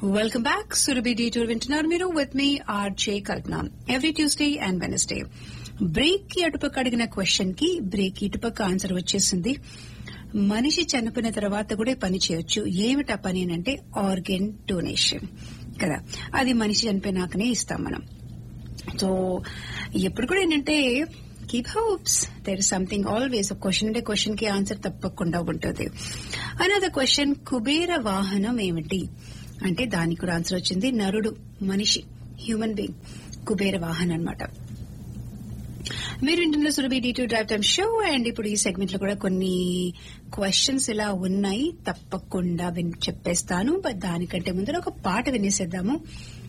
welcome back Surabhi the tour వింటున్నారు మీరు with మీ RJ Kalpana every Tuesday and Wednesday break కి అటుపక్క అడిగిన క్వశ్చన్ కి బ్రేక్ ఇటుపక్క ఆన్సర్ వచ్చేసింది మనిషి చనిపోయిన తర్వాత కూడా పని చేయొచ్చు ఏమిటా పని అని అంటే ఆర్గన్ డొనేషన్ కదా అది మనిషి చనిపోయినాకనే ఇస్తాం మనం సో ఎప్పుడు కూడా ఏంటంటే keep hopes there is something always question అంటే క్వశ్చన్ కి ఆన్సర్ తప్పకుండా ఉంటుంది అనదర్ క్వశ్చన్ కుబేర వాహనం ఏమిటి అంటే దానికి కూడా ఆన్సర్ వచ్చింది నరుడు మనిషి హ్యూమన్ బీయింగ్ కుబేర వాహనం అన్నమాట మీరు ఇంటిలో Surabhi the to drive time show and ఇప్పుడు ఈ సెగ్మెంట్ లో కూడా కొన్ని క్వశ్చన్స్ ఇలా ఉన్నాయి తప్పకుండా విన్ చెప్పేస్తాను బట్ దానికంటే ముందర ఒక పాట వినేసేద్దాము